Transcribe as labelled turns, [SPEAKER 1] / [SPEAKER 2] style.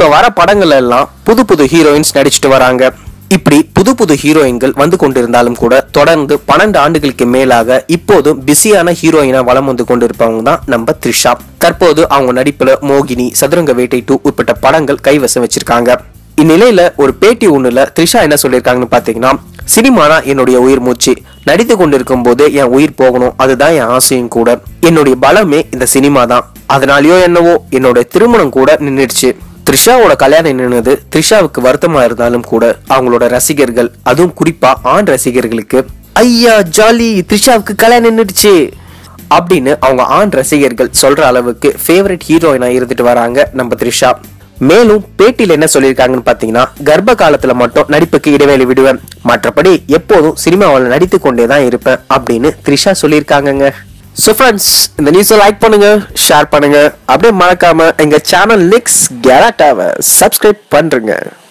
[SPEAKER 1] இப்ப வர படங்கள் எல்லாம் புது புது ஹீரோயின்ஸ் நடிச்சிட்டு வராங்க இப்படி புது புது ஹீரோயின்கள் வந்து கொண்டிருந்தாலும் கூட தொடர்ந்து பன்னெண்டு ஆண்டுகளுக்கு மேலாக இப்போதும் பிஸியான ஹீரோயினா வலம் வந்து கொண்டிருப்பவங்க தான் நம்ம த்ரிஷா தற்போது அவங்க நடிப்புல மோகினி சதுரங்க வேட்டை டூ உட்பட்ட படங்கள் கைவசம் வச்சிருக்காங்க இந்நிலையில ஒரு பேட்டி ஒண்ணுல த்ரிஷா என்ன சொல்லியிருக்காங்கன்னு பாத்தீங்கன்னா சினிமானா என்னுடைய உயிர் மூச்சு நடித்து கொண்டிருக்கும் போது என் உயிர் போகணும் அதுதான் என் ஆசையும் கூட என்னுடைய பலமே இந்த சினிமா தான் அதனாலயோ என்னவோ என்னோட திருமணம் கூட நின்றுடுச்சு த்ரிஷாவோட கல்யாணம் நின்னது த்ரிஷாவுக்கு வருத்தமா இருந்தாலும் கூட அவங்களோட ரசிகர்கள் அதுவும் குறிப்பா ஆண் ரசிகர்களுக்கு ஐயா ஜாலி த்ரிஷாவுக்கு கல்யாணம் நின்றுடுச்சு அப்படின்னு அவங்க ஆண் ரசிகர்கள் சொல்ற அளவுக்கு ஃபேவரட் ஹீரோயினா இருந்துட்டு வராங்க நம்ம த்ரிஷா மேலும் பேட்டியில என்ன சொல்லியிருக்காங்கன்னு பாத்தீங்கன்னா கர்ப்ப காலத்துல மட்டும் நடிப்புக்கு இடைவேளை விடுவேன் மற்றபடி எப்போதும் சினிமாவில் நடித்து கொண்டே தான் இருப்பேன் அப்படின்னு த்ரிஷா சொல்லியிருக்காங்கங்க ஸோ ஃப்ரெண்ட்ஸ் இந்த நியூஸை லைக் பண்ணுங்க ஷேர் பண்ணுங்க அப்படியே மறக்காம எங்க சேனல் லிக்ஸ் கேராட்டாவை சப்ஸ்கிரைப் பண்றேங்க